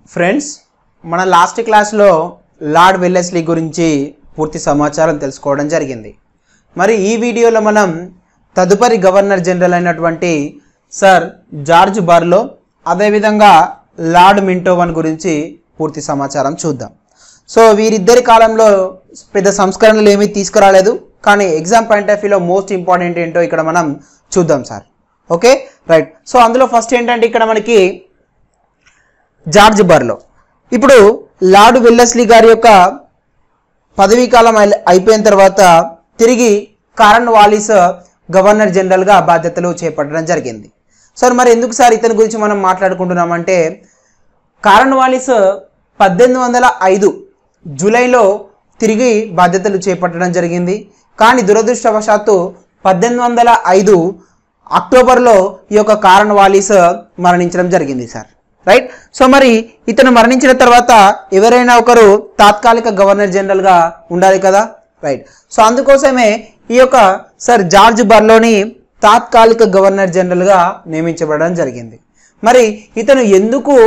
friends మన last క్లాస్లో lord Wellesley గురించి పూర్తి సమాచారం తెలుసుకోవడం జరిగింది మరి ఈ వీడియోలో మనం తదుపరి గవర్నర్ జనరల్ అయినటువంటి సర్ జార్జ్ బార్లో అదేవిధంగా లార్డ్ మింటోవన్ గురించి పూర్తి సమాచారం చూద్దాం సో వీరిద్దరి కాలంలో పెద్ద సంస్కరణలు ఏమీ తీసుకురాలేదు కానీ ఎగ్జామ్ పాయింట్ ఆఫ్ వ్యూలో మోస్ట్ ఇంపార్టెంట్ ఏంటో ఇక్కడ మనం చూద్దాం సార్ ఓకే రైట్ సో అందులో ఫస్ట్ ఏంటంటే ఇక్కడ మనకి జార్జ్ బర్లో ఇప్పుడు లార్డ్ వెల్లెస్లీ గారి యొక్క పదవీ కాలం అయి- అయిపోయిన తర్వాత తిరిగి కారన్ వాలిస్ గవర్నర్ జనరల్గా బాధ్యతలు చేపట్టడం జరిగింది సార్ మరి ఎందుకు సార్ ఇతని గురించి మనం మాట్లాడుకుంటున్నామంటే కారన్ వాలిస్ పద్దెనిమిది వందల ఐదు జూలైలో తిరిగి బాధ్యతలు చేపట్టడం జరిగింది కానీ దురదృష్టవశాత్తు పద్దెనిమిది వందల ఐదు అక్టోబర్లో ఈ యొక్క కారన్ వాలిస్ మరణించడం జరిగింది సార్ రైట్ సో మరి ఇతను మరణించిన తర్వాత ఎవరైనా ఒకరు తాత్కాలిక గవర్నర్ జనరల్గా ఉండాలి కదా రైట్ సో అందుకోసమే ఈ యొక్క సార్ జార్జ్ బర్లోని తాత్కాలిక గవర్నర్ జనరల్గా నియమించబడడం జరిగింది మరి ఇతను ఎందుకు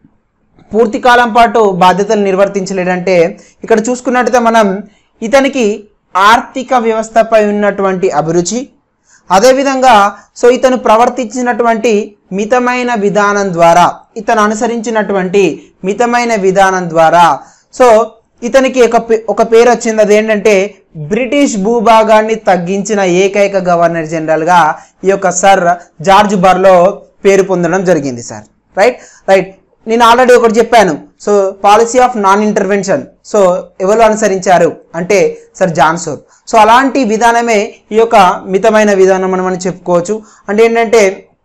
పూర్తి కాలం పాటు బాధ్యతలు నిర్వర్తించలేడంటే ఇక్కడ చూసుకున్నట్టయితే మనం ఇతనికి ఆర్థిక వ్యవస్థపై ఉన్నటువంటి అభిరుచి అదేవిధంగా సో ఇతను ప్రవర్తించినటువంటి మితమైన విధానం ద్వారా ఇతను అనుసరించినటువంటి మితమైన విధానం ద్వారా సో ఇతనికి ఒక పే- ఒక పేరు వచ్చింది అదేంటంటే బ్రిటిష్ భూభాగాన్ని తగ్గించిన ఏకైక గవర్నర్ జనరల్గా ఈ యొక్క సర్ జార్జ్ బర్లో పేరు పొందడం జరిగింది సార్ రైట్ రైట్ నేను ఆల్రెడీ ఒకటి చెప్పాను so policy of non intervention so ఎవరు అనుసరించారు అంటే సర్ జాన్సోర్ సో అలాంటి విధానమే ఈ యొక్క మితమైన విధానం అని మనం చెప్పుకోవచ్చు అంటే ఏంటంటే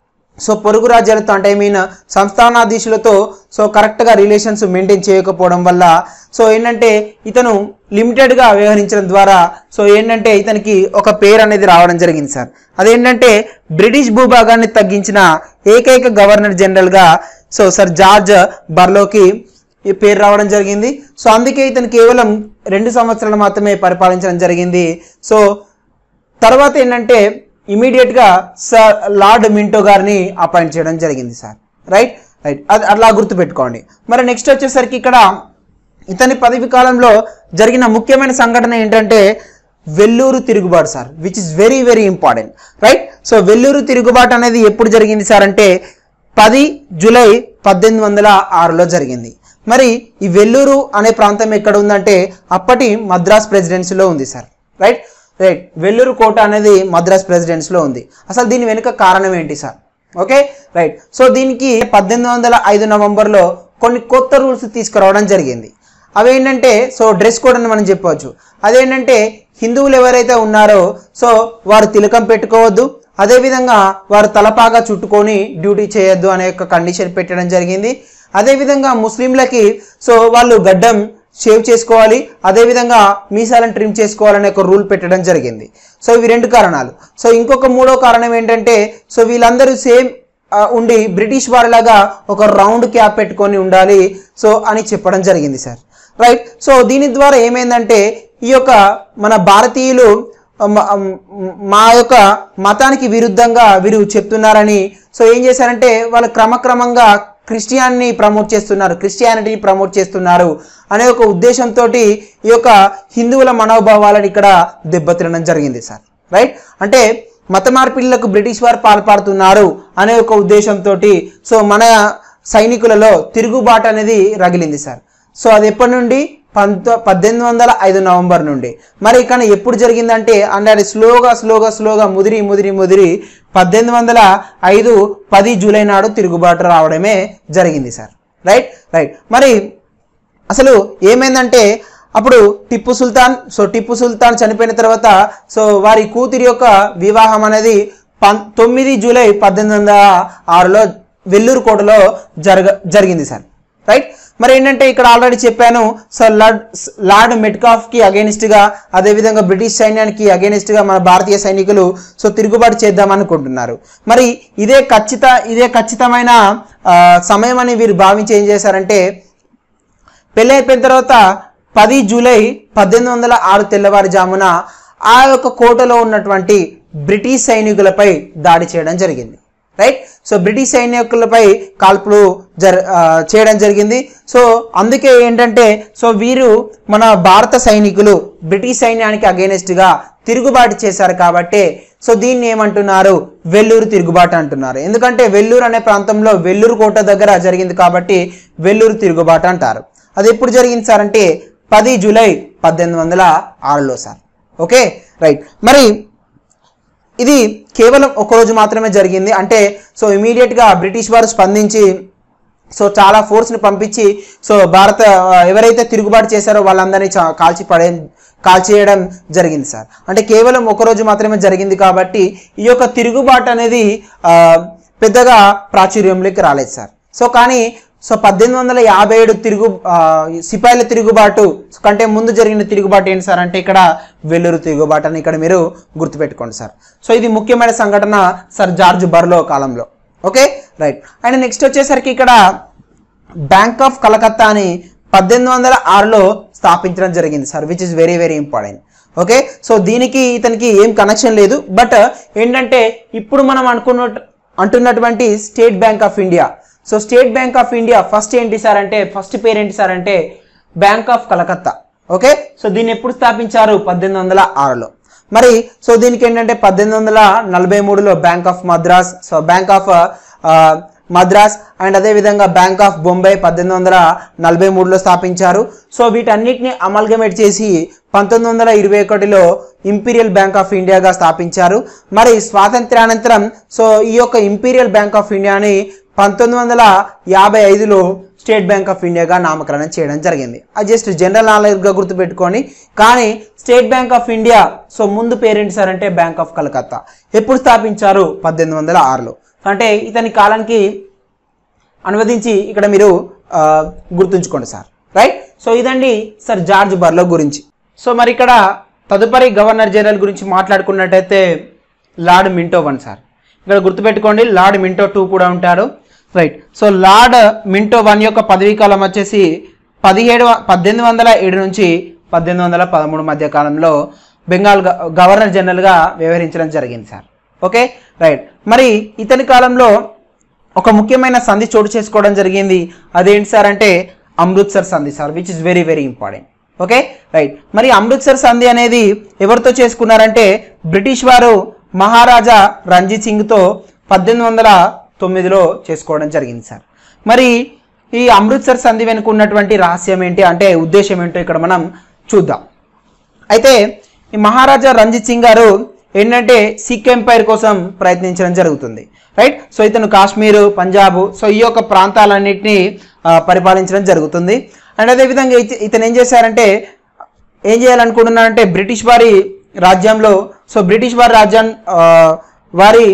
సో పొరుగు రాజ్యాలతో అంటే ఐ మీన్ సంస్థానాధీశులతో సో కరెక్ట్గా రిలేషన్స్ మెయింటైన్ చేయకపోవడం వల్ల సో ఏంటంటే ఇతను లిమిటెడ్గా వ్యవహరించడం ద్వారా సో ఏంటంటే ఇతనికి ఒక పేరు అనేది రావడం జరిగింది సార్ అదేంటంటే బ్రిటిష్ భూభాగాన్ని తగ్గించిన ఏకైక గవర్నర్ జనరల్గా సో సర్ జార్జ్ బర్లోకి ఈ పేరు రావడం జరిగింది సో అందుకే ఇతను కేవలం రెండు సంవత్సరాలు మాత్రమే పరిపాలించడం జరిగింది సో తర్వాత ఏంటంటే ఇమీడియట్గా సార్ లార్డ్ మింటో గారిని అపాయింట్ చేయడం జరిగింది సార్ రైట్ రైట్ అది అట్లా గుర్తుపెట్టుకోండి మరి నెక్స్ట్ వచ్చేసరికి ఇక్కడ ఇతని పదవి కాలంలో జరిగిన ముఖ్యమైన సంఘటన ఏంటంటే వెల్లూరు తిరుగుబాటు sir which is very very important right so Vellore తిరుగుబాటు అనేది ఎప్పుడు జరిగింది సార్ అంటే పది జూలై పద్దెనిమిది వందల ఆరులో జరిగింది మరి ఈ వెల్లూరు అనే ప్రాంతం ఎక్కడ ఉందంటే అప్పటి మద్రాస్ ప్రెసిడెన్సీలో ఉంది సార్ రైట్ రైట్ వెల్లూరు కోట అనేది మద్రాస్ ప్రెసిడెన్సీలో ఉంది అసలు దీని వెనుక కారణం ఏంటి సార్ ఓకే రైట్ సో దీనికి పద్దెనిమిది వందల ఐదు నవంబర్లో కొన్ని కొత్త రూల్స్ తీసుకురావడం జరిగింది అవేంటంటే సో డ్రెస్ కోడ్ అని మనం చెప్పవచ్చు అదేంటంటే హిందువులు ఎవరైతే ఉన్నారో సో వారు తిలకం పెట్టుకోవద్దు అదేవిధంగా వారు తలపాగా చుట్టుకొని డ్యూటీ చేయొద్దు అనే ఒక కండిషన్ పెట్టడం జరిగింది అదేవిధంగా ముస్లింలకి సో వాళ్ళు గడ్డం షేవ్ చేసుకోవాలి అదేవిధంగా మీసాలను ట్రిమ్ చేసుకోవాలనే ఒక రూల్ పెట్టడం జరిగింది సో ఇవి రెండు కారణాలు సో ఇంకొక మూడో కారణం ఏంటంటే సో వీళ్ళందరూ సేమ్ ఆ, ఉండి బ్రిటిష్ వారిలాగా ఒక రౌండ్ క్యాప్ పెట్టుకొని ఉండాలి సో అని చెప్పడం జరిగింది సార్ రైట్ సో దీని ద్వారా ఏమైందంటే ఈ యొక్క మన భారతీయులు మ- మ- మా యొక్క మతానికి విరుద్ధంగా వీరు చెప్తున్నారని సో ఏం చేశారంటే వాళ్ళు క్రమక్రమంగా క్రిస్టియాన్ని ప్రమోట్ చేస్తున్నారు క్రిస్టియానిటీని ప్రమోట్ చేస్తున్నారు అనే ఒక ఉద్దేశంతో ఈ యొక్క హిందువుల మనోభావాలను ఇక్కడ దెబ్బతినడం జరిగింది సార్ రైట్ అంటే మత మార్పిడులకు బ్రిటిష్ వారు పాల్పడుతున్నారు అనే ఒక ఉద్దేశంతో సో మన సైనికులలో తిరుగుబాటు అనేది రగిలింది సార్ సో అది ఎప్పటి నుండి పంతొ పద్దెనిమిది వందల ఐదు నవంబర్ నుండి మరి కానీ ఎప్పుడు జరిగిందంటే అంటే అది స్లోగా స్లోగా స్లోగా ముదిరి ముదిరి ముదిరి పద్దెనిమిది వందల ఐదు పది జూలై నాడు తిరుగుబాటు రావడమే జరిగింది సార్ రైట్ రైట్ మరి అసలు ఏమైందంటే అప్పుడు టిప్పు సుల్తాన్ సో టిప్పు సుల్తాన్ చనిపోయిన తర్వాత సో వారి కూతురి యొక్క వివాహం అనేది పం తొమ్మిది జూలై పద్దెనిమిది వందల ఆరులో వెల్లూరు కోటలో జరగ జరిగింది సార్ రైట్ మరి ఏంటంటే ఇక్కడ ఆల్రెడీ చెప్పాను సో లార్డ్ లార్డ్ మెట్కాఫ్కి అగేనిస్ట్గా అదేవిధంగా బ్రిటిష్ సైన్యానికి అగేనిస్ట్గా మన భారతీయ సైనికులు సో తిరుగుబాటు చేద్దాం అనుకుంటున్నారు మరి ఇదే ఖచ్చిత ఇదే ఖచ్చితమైన ఆ, సమయం అని వీరు భావించి ఏం చేశారంటే పెళ్ళి అయిపోయిన తర్వాత పది జూలై పద్దెనిమిది వందల ఆరు తెల్లవారుజామున ఆ యొక్క కోటలో ఉన్నటువంటి బ్రిటిష్ సైనికులపై దాడి చేయడం జరిగింది రైట్ సో బ్రిటిష్ సైనికులపై కాల్పులు జర ఆ, చేయడం జరిగింది సో అందుకే ఏంటంటే సో వీరు మన భారత సైనికులు బ్రిటిష్ సైన్యానికి అగేనెస్ట్గా తిరుగుబాటు చేశారు కాబట్టి సో దీన్ని ఏమంటున్నారు వెల్లూరు తిరుగుబాటు అంటున్నారు ఎందుకంటే వెల్లూరు అనే ప్రాంతంలో వెల్లూరు కోట దగ్గర జరిగింది కాబట్టి వెల్లూరు తిరుగుబాటు అంటారు అది ఎప్పుడు జరిగింది సార్ అంటే పది జూలై పద్దెనిమిది వందల ఆరులో సార్ ఓకే రైట్ మరి ఇది కేవలం ఒక రోజు మాత్రమే జరిగింది అంటే సో ఇమీడియట్గా బ్రిటిష్ వారు స్పందించి సో చాలా ఫోర్స్ని పంపించి సో భారత ఆ, ఎవరైతే తిరుగుబాటు చేశారో వాళ్ళందరినీ చా- కాల్చి పడే కాల్చేయడం జరిగింది సార్ అంటే కేవలం ఒక రోజు మాత్రమే జరిగింది కాబట్టి ఈ యొక్క తిరుగుబాటు అనేది ఆ, పెద్దగా ప్రాచుర్యంలోకి రాలేదు సార్ సో కానీ సో పద్దెనిమిది వందల యాభై ఏడు తిరుగు ఆ, సిపాయిల తిరుగుబాటు కంటే ముందు జరిగిన తిరుగుబాటు ఏంటి సార్ అంటే ఇక్కడ వెల్లూరు తిరుగుబాటు అని ఇక్కడ మీరు గుర్తుపెట్టుకోండి సార్ సో ఇది ముఖ్యమైన సంఘటన సార్ జార్జ్ బర్లో కాలంలో ఓకే రైట్ అండ్ నెక్స్ట్ వచ్చేసరికి ఇక్కడ బ్యాంక్ ఆఫ్ కలకత్తా అని పద్దెనిమిది వందల ఆరులో స్థాపించడం జరిగింది sir which is very very important okay so దీనికి ఇతనికి ఏం కనెక్షన్ లేదు బట్ ఏంటంటే ఇప్పుడు మనం అనుకున్న అంటున్నటువంటి state bank of India so state bank of India first ఏంటి సార్ అంటే ఫస్ట్ పేరు ఏంటి సార్ అంటే bank of Calcutta okay so దీన్ని ఎప్పుడు స్థాపించారు పద్దెనిమిది వందల ఆరులో మరి సో దీనికి ఏంటంటే పద్దెనిమిది వందల నలభై మూడులో bank of Madras so bank of ఆ, మద్రాస్ అండ్ అదేవిధంగా బ్యాంక్ ఆఫ్ బొంబై పద్దెనిమిది వందల నలభై మూడులో స్థాపించారు సో వీటన్నిటిని అమల్గమేట్ చేసి పంతొమ్మిది వందల ఇరవై ఒకటిలో ఇంపీరియల్ బ్యాంక్ ఆఫ్ ఇండియాగా స్థాపించారు మరి స్వాతంత్ర్యానంతరం సో ఈ యొక్క ఇంపీరియల్ బ్యాంక్ ఆఫ్ ఇండియాని పంతొమ్మిది వందల యాభై ఐదులో స్టేట్ బ్యాంక్ ఆఫ్ ఇండియాగా నామకరణం చేయడం జరిగింది అది జస్ట్ జనరల్ నాలెడ్జ్గా గుర్తుపెట్టుకొని కానీ state bank of India so ముందు పేరెంట్ సార్ అంటే బ్యాంక్ ఆఫ్ కలకత్తా ఎప్పుడు స్థాపించారు పద్దెనిమిది వందల ఆరులో అంటే ఇతని కాలానికి అనువదించి ఇక్కడ మీరు ఆ, గుర్తుంచుకోండి సార్ రైట్ సో ఇదండి సార్ జార్జ్ బర్లో గురించి సో మరి ఇక్కడ తదుపరి గవర్నర్ జనరల్ గురించి మాట్లాడుకున్నట్టయితే లార్డ్ మింటో వన్ సార్ ఇక్కడ గుర్తుపెట్టుకోండి లార్డ్ మింటో టూ కూడా ఉంటారు right so lord Minto one యొక్క పదవీ కాలం వచ్చేసి పదిహేడు వ- పద్దెనిమిది వందల ఏడు నుంచి పద్దెనిమిది వందల పదమూడు మధ్య కాలంలో బెంగాల్ గ- గవర్నర్ జనరల్గా వ్యవహరించడం జరిగింది సార్ ఓకే రైట్ మరి ఇతని కాలంలో ఒక ముఖ్యమైన సంధి చోటు చేసుకోవడం జరిగింది అదేంటి సార్ అంటే అమృత్సర్ సంధి sir which is very very important okay right మరి అమృత్సర్ సంధి అనేది ఎవరితో చేసుకున్నారంటే బ్రిటిష్ వారు మహారాజా రంజిత్ సింగ్తో పద్దెనిమిది వందల తొమ్మిదిలో చేసుకోవడం జరిగింది సార్ మరి ఈ అమృత్సర్ సంధి వెనుక ఉన్నటువంటి రహస్యం ఏంటి అంటే ఉద్దేశం ఏంటో ఇక్కడ మనం చూద్దాం అయితే ఈ మహారాజా రంజిత్ సింగ్ గారు ఏంటంటే సిక్ ఎంపైర్ కోసం ప్రయత్నించడం జరుగుతుంది రైట్ సో ఇతను కాశ్మీరు పంజాబ్ సో ఈ యొక్క ప్రాంతాలన్నింటినీ ఆ, పరిపాలించడం జరుగుతుంది అండ్ అదేవిధంగా ఇత- ఇతను ఏం చేశారంటే ఏం చేయాలనుకుంటున్నారంటే బ్రిటిష్ వారి రాజ్యంలో సో బ్రిటిష్ వారి రాజ్యం ఆ, వారి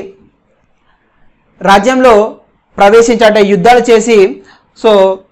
రాజ్యంలో ప్రవేశించి అంటే యుద్ధాలు చేసి సో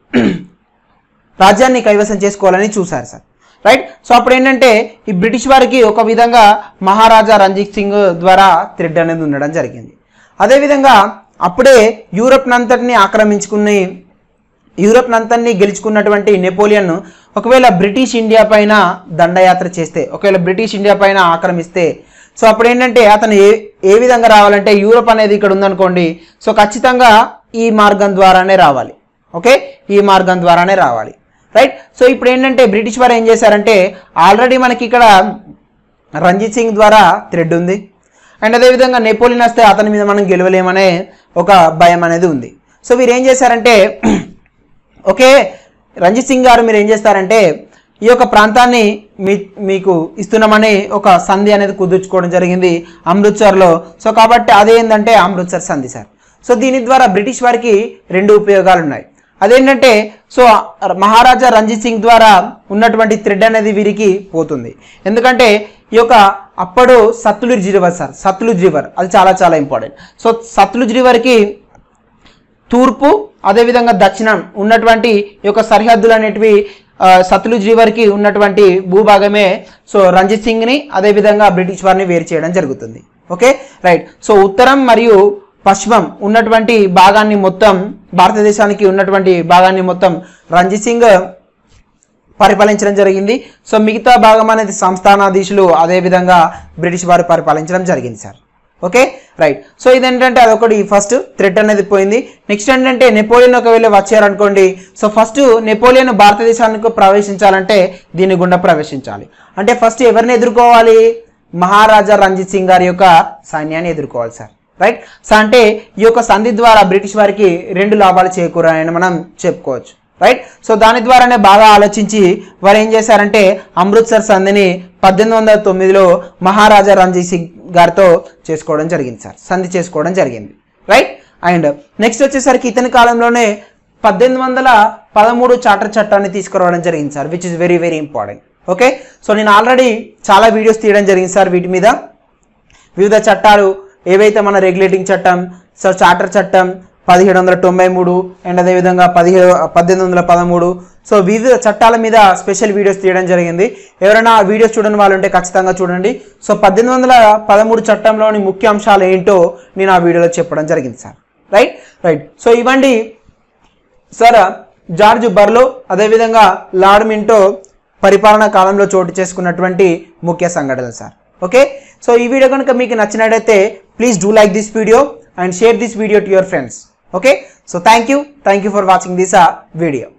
రాజ్యాన్ని కైవసం చేసుకోవాలని చూశారు సార్ రైట్ సో అప్పుడు ఏంటంటే ఈ బ్రిటిష్ వారికి ఒక విధంగా మహారాజా రంజిత్ సింగ్ ద్వారా థ్రెడ్ అనేది ఉండడం జరిగింది అదేవిధంగా అప్పుడే యూరప్ నంతటిని ఆక్రమించుకుని యూరప్ నంతటిని గెలుచుకున్నటువంటి నెపోలియన్ ఒకవేళ బ్రిటిష్ ఇండియా పైన దండయాత్ర చేస్తే ఒకవేళ బ్రిటిష్ ఇండియా పైన ఆక్రమిస్తే సో అప్పుడు ఏంటంటే అతను ఏ ఏ విధంగా రావాలంటే యూరప్ అనేది ఇక్కడ ఉందనుకోండి సో ఖచ్చితంగా ఈ మార్గం ద్వారానే రావాలి ఓకే ఈ మార్గం ద్వారానే రావాలి రైట్ సో ఇప్పుడు ఏంటంటే బ్రిటిష్ వారు ఏం చేశారంటే ఆల్రెడీ మనకి ఇక్కడ రంజిత్ సింగ్ ద్వారా థ్రెడ్ ఉంది అండ్ అదేవిధంగా నెపోలియన్ వస్తే అతని మీద మనం గెలవలేమనే ఒక భయం అనేది ఉంది సో వీరు ఏం చేశారంటే ఓకే రంజిత్ సింగ్ గారు మీరు ఏం చేస్తారంటే ఈ యొక్క ప్రాంతాన్ని మీ మీకు ఇస్తున్నామని ఒక సంధి అనేది కుదుర్చుకోవడం జరిగింది అమృత్సర్లో సో కాబట్టి అదేంటంటే అమృత్సర్ సంధి సార్ సో దీని ద్వారా బ్రిటిష్ వారికి రెండు ఉపయోగాలు ఉన్నాయి అదేంటంటే సో మహారాజా రంజిత్ సింగ్ ద్వారా ఉన్నటువంటి థ్రెడ్ అనేది వీరికి పోతుంది ఎందుకంటే ఈ యొక్క అప్పుడు Sutlej river sir Sutlej river అది చాలా చాలా ఇంపార్టెంట్ సో సత్లుజ్ రివర్కి తూర్పు అదేవిధంగా దక్షిణం ఉన్నటువంటి ఈ యొక్క సరిహద్దులు అనేటివి ఆ, సత్లుజ్ రివర్కి ఉన్నటువంటి భూభాగమే సో రంజిత్ సింగ్ని అదేవిధంగా బ్రిటిష్ వారిని వేరు చేయడం జరుగుతుంది ఓకే రైట్ సో ఉత్తరం మరియు పశ్చిమం ఉన్నటువంటి భాగాన్ని మొత్తం భారతదేశానికి ఉన్నటువంటి భాగాన్ని మొత్తం రంజిత్ సింగ్ పరిపాలించడం జరిగింది సో మిగతా భాగం అనేది సంస్థానాధీశులు అదేవిధంగా బ్రిటిష్ వారు పరిపాలించడం జరిగింది సార్ ఓకే రైట్ సో ఇదేంటంటే అదొకటి ఫస్ట్ థ్రెట్ అనేది పోయింది నెక్స్ట్ ఏంటంటే నెపోలియన్ ఒకవేళ వచ్చారనుకోండి సో ఫస్ట్ నెపోలియన్ భారతదేశానికి ప్రవేశించాలంటే దీని గుండా ప్రవేశించాలి అంటే ఫస్ట్ ఎవరిని ఎదుర్కోవాలి మహారాజా రంజిత్ సింగ్ గారి యొక్క సైన్యాన్ని ఎదుర్కోవాలి సార్ రైట్ సో అంటే ఈ యొక్క సంధి ద్వారా బ్రిటిష్ వారికి రెండు లాభాలు చేకూరాయని మనం చెప్పుకోవచ్చు రైట్ సో దాని ద్వారానే బాగా ఆలోచించి వారు ఏం చేశారంటే అమృత్సర్ సంధిని పద్దెనిమిది వందల తొమ్మిదిలో మహారాజా రంజిత్ సింగ్ గారితో చేసుకోవడం జరిగింది సార్ సంధి చేసుకోవడం జరిగింది రైట్ అండ్ నెక్స్ట్ వచ్చేసరికి ఇతని కాలంలోనే పద్దెనిమిది వందల పదమూడు చార్టర్ చట్టాన్ని తీసుకురావడం జరిగింది sir which is very very important okay so నేను ఆల్రెడీ చాలా వీడియోస్ తీయడం జరిగింది సార్ వీటి మీద వివిధ చట్టాలు ఏవైతే మన రెగ్యులేటింగ్ చట్టం సో చార్టర్ చట్టం పదిహేడు వందల తొంభై మూడు అండ్ అదేవిధంగా పదిహేడు పద్దెనిమిది వందల పదమూడు సో వివిధ చట్టాల మీద స్పెషల్ వీడియోస్ తీయడం జరిగింది ఎవరైనా ఆ వీడియోస్ చూడని వాళ్ళు ఉంటే ఖచ్చితంగా చూడండి సో పద్దెనిమిది వందల పదమూడు చట్టంలోని ముఖ్య అంశాలు ఏంటో నేను ఆ వీడియోలో చెప్పడం జరిగింది సార్ రైట్ రైట్ సో ఇవ్వండి సార్ జార్జ్ బర్లో అదేవిధంగా లార్డ్ మింటో పరిపాలనా కాలంలో చోటు చేసుకున్నటువంటి ముఖ్య సంఘటనలు సార్ ఓకే సో ఈ వీడియో కనుక మీకు నచ్చినట్టయితే please do like this video and share this video to your friends okay so thank you thank you for watching this video